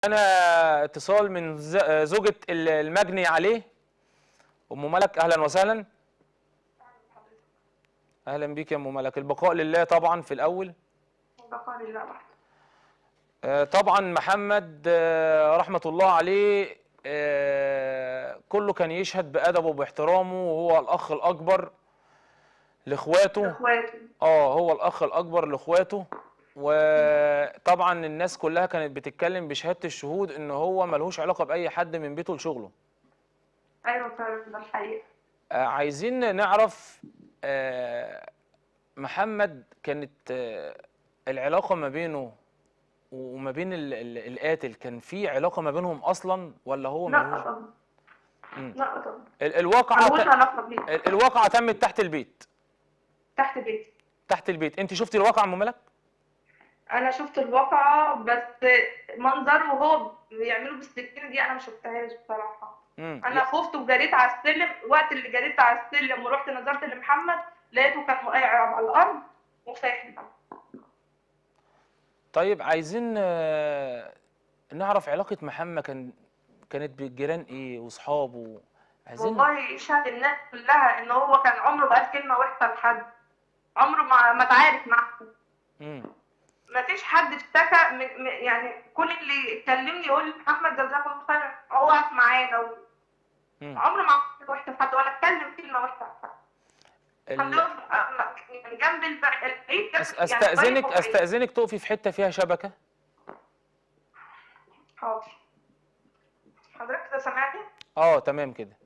انا اتصال من ز- زوجة ال- المجني عليه ام ملك اهلا وسهلا اهلا بيك يا ام ملك البقاء لله طبعا في الاول بقى لله وحده آه، طبعا محمد آه، رحمة الله عليه آه، كله كان يشهد بأدبه وباحترامه وهو الأخ الأكبر لإخواته اخواتي اه هو الأخ الأكبر لإخواته وطبعا الناس كلها كانت بتتكلم بشهادة الشهود إن هو ملهوش علاقة بأي حد من بيته لشغله ايوه فعلا ده الحقيقه آه، عايزين نعرف آه، محمد كانت آه، العلاقة ما بينه وما بين ال- ال- القاتل كان في علاقة ما بينهم أصلا ولا هو لا ملوش طبعا مم. لا طبعا ال- الواقعة ملوش ت- علاقه بيه ال- الواقعة تمت تحت البيت تحت بيتي تحت البيت أنت شفتي الواقعة أم ملك؟ انا شفت الواقعه بس منظره وهو بيعمله بالسكينه دي انا ما شفتهاش بصراحه مم. انا خفت وجريت على السلم وقت اللي جريت على السلم ورحت نظرت لمحمد لقيته كان واقع على الارض وسايح دم. طيب عايزين آه، نعرف علاقة محمد كان كانت بالجيران إيه وأصحابه عايزين والله يشهد الناس كلها ان هو كان عمره ما قال كلمه وحشه لحد عمره ما ما اتعارك معاه مم. ما فيش حد اشتكى من من- يعني كل اللي يكلمني يقول لي محمد جزاك الله خير هو واقف معانا و- مم. عمره ما عمل وحشه لحد ولا اتكلم كلمه وحشه لحد ال- كان يقف يعني جنب البعيد البعيد أس- يعني استأذنك طريقه بعيد. استأذنك تقفي في حتة فيها شبكة حاضر حضرتك ده سامعني؟ اه تمام كده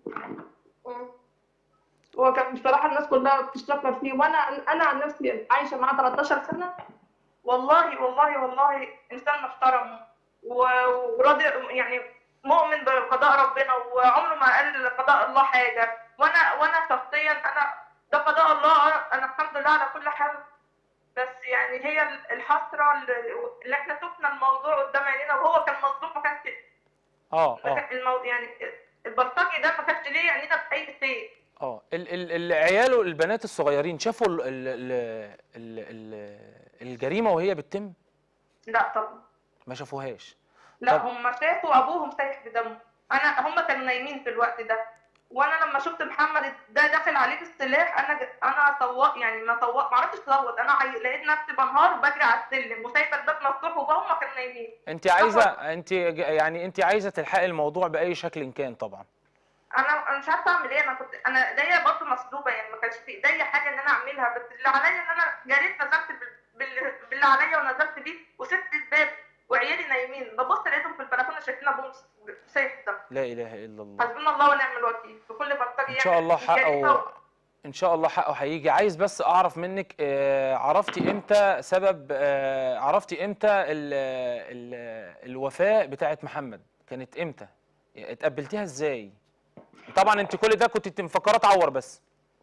هو كان بصراحة الناس كلها بتشكر فيه وأنا أنا عن نفسي عايشة معاه 13 سنة والله والله والله إنسان محترم و- وراضي يعني مؤمن بقضاء ربنا وعمره ما قال قضاء الله حاجة وأنا وأنا شخصيا أنا ده قضاء الله أنا الحمد لله على كل حال بس يعني هي الحسرة اللي اللي احنا شفنا الموضوع قدام عينينا وهو كان مظلوم ما كانش اه ما اه كان- الموضوع يعني البلطجي ده ما كانش ليه عينينا بأي شيء اه ال ال العيال البنات الصغيرين شافوا ال ال ال ال ال الجريمة وهي بتتم لا طبعا ما شافوهاش لا طب- هم شافوا ابوهم سايح بدمه انا هم كانوا نايمين في الوقت ده وانا لما شفت محمد ده داخل عليه بالسلاح انا ج- انا صوت يعني ما صوت ما عرفتش اصوت انا عي... لقيت نفسي بنهار وبجري على السلم وسايبه الباب مفتوح وهم كانوا نايمين انت عايزة انت ج- يعني انت عايزة تلحقي الموضوع بأي شكل كان طبعا انا انا مش عارفه اعمل ايه انا كنت انا ايديا برضه مسلوبه يعني ما كانش في ايديا حاجه ان انا اعملها بس اللي عليا ان انا جريت نزلت بال... بال... باللي عليا ونزلت بيه وسبت الباب وعيالي نايمين ببص لقيتهم في البلكونه شايفين ابوهم سايح دم لا إله إلا الله حسبنا الله ونعم الوكيل في كل بلطجي ان شاء الله جريمة حقه ان شاء الله حقه هيجي عايز بس اعرف منك آه، عرفتي امتى سبب آه، عرفتي امتى ال ال الوفاة بتاعت محمد كانت امتى اتقبلتيها ازاي طبعا انت كل ده كنت مفكره تعور بس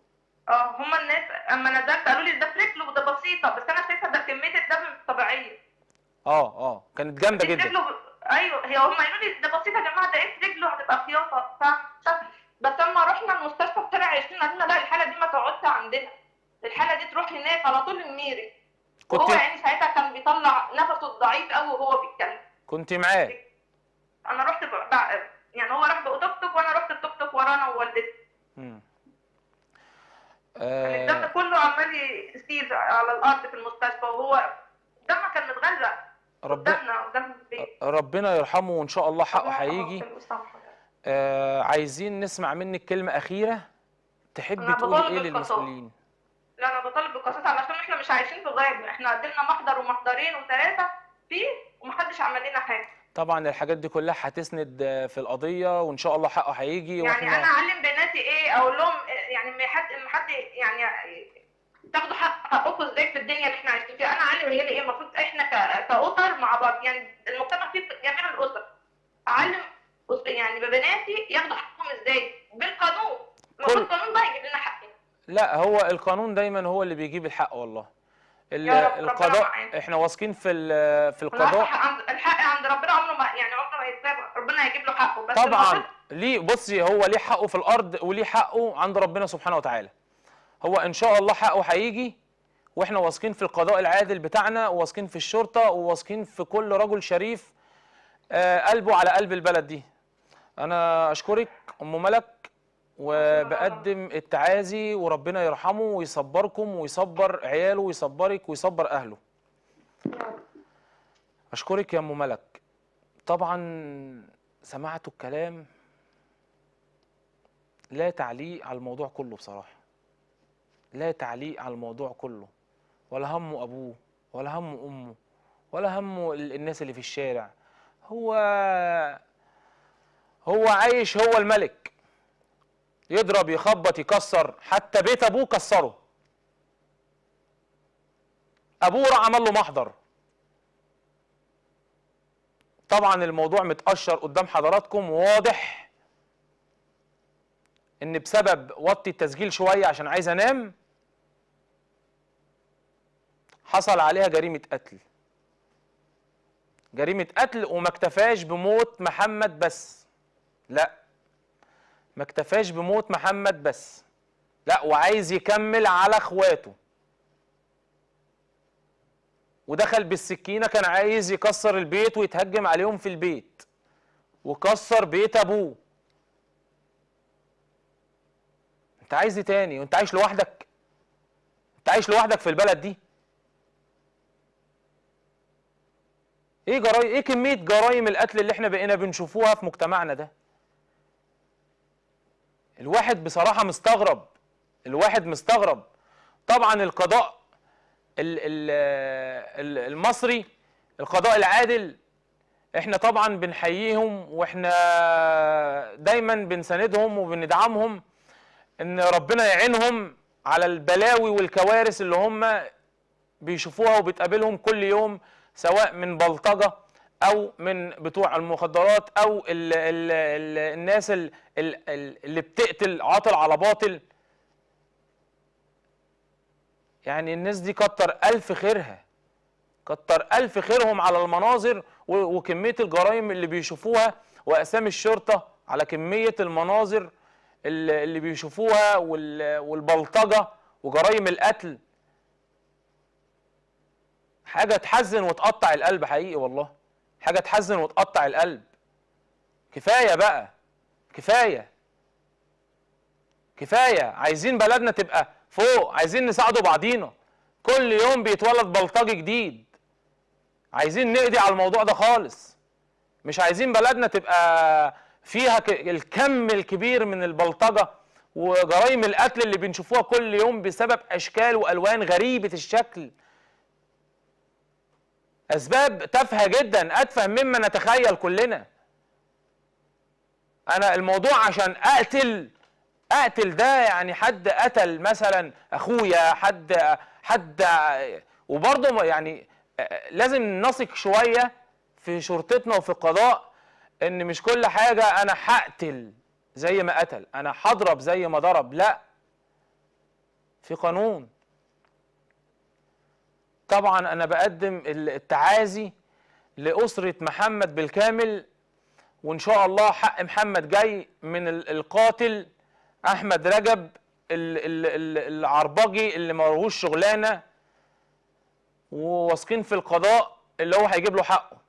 اه هما الناس اما نزلت قالوا لي ده في رجله وده بسيطه بس انا شايفه ده كميه الدم مش طبيعيه اه اه كانت جامده دي في جدا رجله ب... ايوه هي هم قالوا لي ده بسيطه يا جماعه ده ايه في رجله هتبقى خياطه فاهم بس اما رحنا المستشفى في شارع 20 قالوا لنا لا الحاله دي ما تقعدش عندنا الحاله دي تروح هناك على طول الميري كنت وهو يعني ساعتها كان بيطلع نفسه الضعيف قوي وهو بيتكلم كنت معاه انا رحت ب... ب- يعني هو راح بتوك توك وانا رحت بتوك توك ورانا ووالدتي مم. كان الدم آه كله عمال يسيل على الارض في المستشفى وهو الدم كان متغرق ربنا قدامنا قدام البيت ربنا يرحمه وان شاء الله حقه هيجي كان مسامحة. آه عايزين نسمع منك كلمه اخيره تحبي أنا تقولي بطالب ايه بالقصاص. للمسؤولين لا انا بطالب بالقصاص علشان احنا مش عايشين في غابه احنا قدمنا محضر ومحضرين وثلاثه فيه ومحدش عمل لنا حاجه طبعا الحاجات دي كلها هتسند آه، في القضيه وان شاء الله حقه هيجي يعني واحنا انا اعلم بناتي ايه اقول لهم إيه، يعني ما حد ما حد يعني تاخدوا حق حقكم ازاي في الدنيا اللي احنا عايشين فيها انا اعلم هي ايه المفروض احنا ك- كاسر مع بعض يعني المجتمع فيه جميع الاسر اعلم أس- يعني ببناتي ياخدوا حقهم ازاي بالقانون المفروض كل- القانون بقى يجيب لنا حقنا لا هو القانون دايما هو اللي بيجيب الحق والله ال- يا رب، ربنا القضاء معانا. احنا واثقين في ال- في والله القضاء الحق عند الحق عند ربنا عمره ما يعني عمره ما يتساب ربنا هيجيب له حقه بس طبعا المفروض ليه بصي هو ليه حقه في الارض وليه حقه عند ربنا سبحانه وتعالى هو ان شاء الله حقه هيجي واحنا واثقين في القضاء العادل بتاعنا وواثقين في الشرطه وواثقين في كل رجل شريف آه، قلبه على قلب البلد دي انا اشكرك ام ملك وبقدم التعازي وربنا يرحمه ويصبركم ويصبر عياله ويصبرك ويصبر اهله يا رب. اشكرك يا ام ملك طبعا سمعتوا الكلام لا تعليق على الموضوع كله بصراحه لا تعليق على الموضوع كله ولا همه ابوه ولا همه امه ولا همه ال- الناس اللي في الشارع هو هو عايش هو الملك يضرب يخبط يكسر حتى بيت ابوه كسره ابوه راح عمل له محضر طبعا الموضوع متقشر قدام حضراتكم واضح ان بسبب وطي التسجيل شويه عشان عايز انام حصل عليها جريمه قتل جريمه قتل وما اكتفاش بموت محمد بس لا ما اكتفاش بموت محمد بس لا وعايز يكمل على اخواته ودخل بالسكينه كان عايز يكسر البيت ويتهجم عليهم في البيت وكسر بيت ابوه انت عايز ايه تاني وانت عايش لوحدك انت عايش لوحدك في البلد دي ايه جرايم ايه كميه جرايم القتل اللي احنا بقينا بنشوفوها في مجتمعنا ده الواحد بصراحه مستغرب الواحد مستغرب طبعا القضاء ال- ال- ال- المصري القضاء العادل احنا طبعا بنحييهم واحنا دايما بنساندهم وبندعمهم ان ربنا يعينهم على البلاوي والكوارث اللي هم بيشوفوها وبتقابلهم كل يوم سواء من بلطجة او من بتوع المخدرات او ال ال ال الناس ال ال ال اللي بتقتل عاطل على باطل يعني الناس دي كتر الف خيرها كتر الف خيرهم على المناظر و- وكميه الجرائم اللي بيشوفوها واقسام الشرطه على كميه المناظر اللي اللي بيشوفوها وال- والبلطجه وجرائم القتل حاجه تحزن وتقطع القلب حقيقي والله حاجه تحزن وتقطع القلب كفايه بقى كفايه كفايه عايزين بلدنا تبقى فوق عايزين نساعدوا بعضينا كل يوم بيتولد بلطجي جديد عايزين نقضي على الموضوع ده خالص مش عايزين بلدنا تبقى فيها ك- الكم الكبير من البلطجه وجرائم القتل اللي بنشوفوها كل يوم بسبب اشكال والوان غريبه الشكل اسباب تافهه جدا اتفه مما نتخيل كلنا انا الموضوع عشان اقتل اقتل ده يعني حد قتل مثلا اخويا حد حد وبرضه ما- يعني لازم نثق شويه في شرطتنا وفي القضاء ان مش كل حاجه انا هقتل زي ما قتل انا هضرب زي ما ضرب لا في قانون طبعا انا بقدم التعازي لاسره محمد بالكامل وان شاء الله حق محمد جاي من ال- القاتل احمد رجب ال- ال- ال- العربجي اللي ملهوش شغلانه وواثقين في القضاء اللي هو هيجيب له حقه